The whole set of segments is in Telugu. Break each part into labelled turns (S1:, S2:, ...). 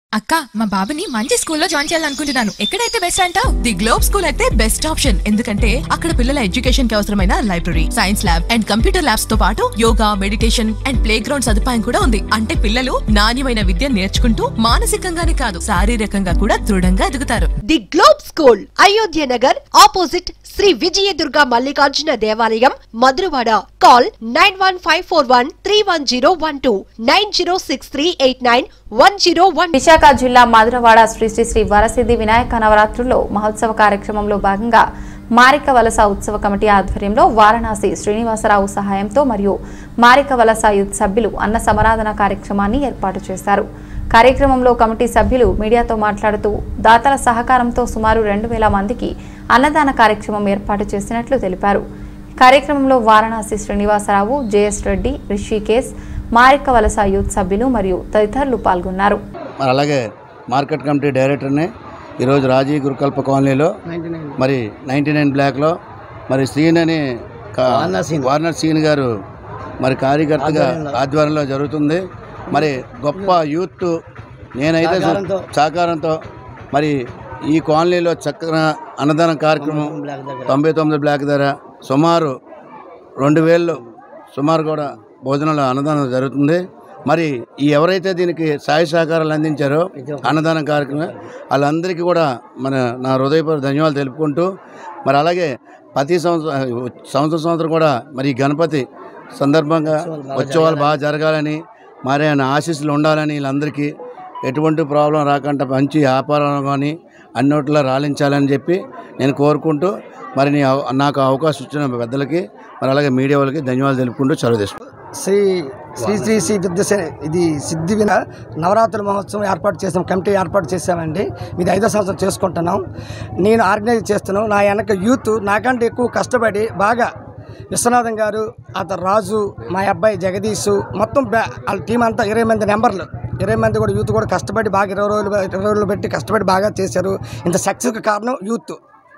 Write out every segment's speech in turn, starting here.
S1: అక్క మా బాబుని మంచి స్కూల్లో జాయిన్ చేయాలనుకుంటున్నాను ఎక్కడైతే బెస్ట్ అంటావు ది గ్లోబ్ స్కూల్ అయితే బెస్ట్ ఆప్షన్ ఎందుకంటే అక్కడ పిల్లల ఎడ్యుకేషన్ కి అవసరమైన library science lab and computer labs తో పాటు yoga meditation and play ground సదుపాయం కూడా ఉంది అంటే పిల్లలు నాణ్యమైన విద్య నేర్చుకుంటూ మానసికంగానే కాదు శారీరకంగా కూడా దృఢంగా ఎదుగుతారు
S2: the globe school Ayodhya Nagar opposite Shri Vijayadurga Mallikarjuna దేవాలయం Madhurawada call nine one five four one three one zero one two nine zero six three eight nine one zero one
S3: Visakha జిల్లా మధురవాడ శ్రీ శ్రీ శ్రీ వరసిద్ధి వినాయక నవరాత్రుల్లో మహోత్సవ కార్యక్రమంలో భాగంగా మారిక వలస ఉత్సవ కమిటీ ఆధ్వర్యంలో వారణాసి శ్రీనివాసరావు సహాయంతో మరియు మారిక వలస యూత్ సభ్యులు అన్న సమరాధన కార్యక్రమాన్ని ఏర్పాటు చేశారు కార్యక్రమంలో కమిటీ సభ్యులు మీడియాతో మాట్లాడుతూ దాతల సహకారంతో సుమారు రెండు వేల మందికి అన్నదాన కార్యక్రమం ఏర్పాటు చేసినట్లు తెలిపారు కార్యక్రమంలో Varanasi Srinivasarao J S Reddy Rishikesh Marikavalasa youth సభ్యులు మరియు తదితరులు పాల్గొన్నారు
S4: మరి అలాగే మార్కెట్ కమిటీ డైరెక్టర్ని ఈరోజు రాజీ గురుకల్ప కాలనీలో మరి నైంటీ నైన్ బ్లాక్లో మరి సీన్ అని కా- వార్నర్ సీన్ గారు మరి కార్యకర్తగా ఆధ్వర్యంలో జరుగుతుంది మరి గొప్ప యూత్ నేనైతే సు- సహకారంతో మరి ఈ కాలనీలో చక్కగా అన్నదాన కార్యక్రమం తొంభై తొమ్మిది బ్లాక్ ధర సుమారు రెండు వేలు సుమారు కూడా భోజనాలు అన్నదానం జరుగుతుంది మరి ఈ ఎవరైతే దీనికి సాయ సహకారాలు అందించారో అన్నదానం కార్యక్రమం వాళ్ళందరికీ కూడా మన నా హృదయపూర్వక ధన్యవాదాలు తెలుపుకుంటూ మరి అలాగే ప్రతి సంవత్సరం సంవత్సరం సంవత్సరం కూడా మరి ఈ గణపతి సందర్భంగా ఉత్సవాలు బాగా జరగాలని మరి ఆయన ఆశీస్సులు ఉండాలని వీళ్ళందరికీ ఎటువంటి ప్రాబ్లం రాకుండా మంచి వ్యాపారం కానీ అన్నోట్లో రాలించాలని చెప్పి నేను కోరుకుంటూ మరి నీ అవ- నాకు అవకాశం ఇచ్చిన పెద్దలకి మరి అలాగే మీడియా వాళ్ళకి ధన్యవాదాలు తెలుపుకుంటూ చదువు తీసుకుంటాను
S5: శ్రీ శ్రీ శ్రీ శ్రీ విద్య సే- ఇది సిద్ధి విన నవరాత్రుల మహోత్సవం ఏర్పాటు చేసాం కమిటీ ఏర్పాటు చేసామండి ఇది ఐదో సంవత్సరం చేసుకుంటున్నాం నేను ఆర్గనైజ్ చేస్తున్నాను నా వెనక యూత్ నాకంటే ఎక్కువ కష్టపడి బాగా విశ్వనాథం గారు అతను రాజు మా అబ్బాయి జగదీష్ మొత్తం బ్యా- వాళ్ళ టీం అంతా ఇరవై మంది నెంబర్లు ఇరవై మంది కూడా యూత్ కూడా కష్టపడి బాగా ఇరవై రోజులు ఇరవై రోజులు పెట్టి కష్టపడి బాగా చేశారు ఇంత సక్సెస్కి కారణం యూత్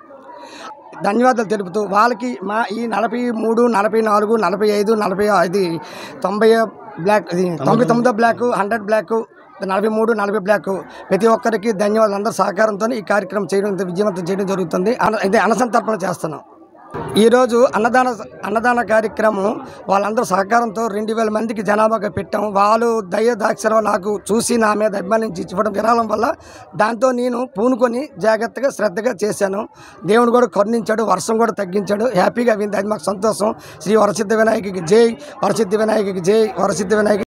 S5: ధన్యవాదాలు తెలుపుతూ వాళ్ళకి మా ఈ నలభై మూడు నలభై నాలుగు నలభై ఐదు నలభై ఇది తొంభై బ్లాక్ ఇది తొంభై తొమ్మిదో బ్లాక్ హండ్రెడ్ బ్లాక్ నలభై మూడు నలభై బ్లాక్ ప్రతి ఒక్కరికి ధన్యవాదాలు అందరి సహకారంతో ఈ కార్యక్రమం చేయడం ఇంత విజయవంతం చేయడం జరుగుతుంది అన- ఇది అనసంతర్పణ చేస్తున్నాం ఈరోజు అన్నదాన అన్నదాన కార్యక్రమం వాళ్ళందరూ సహకారంతో రెండు వేల మందికి జనాభాగా పెట్టాం వాళ్ళు దయ దాక్షరం నాకు చూసి నా మీద అభిమానించి ఇవ్వడం విరాళం వల్ల దాంతో నేను పూనుకొని జాగ్రత్తగా శ్రద్ధగా చేశాను దేవుడు కూడా కరుణించాడు వర్షం కూడా తగ్గించాడు హ్యాపీగా అయింది అది మాకు సంతోషం శ్రీ వరసిద్ధ వినాయకుడికి జై వరసిద్ధి వినాయకుడికి జై వరసిద్ధి వినాయక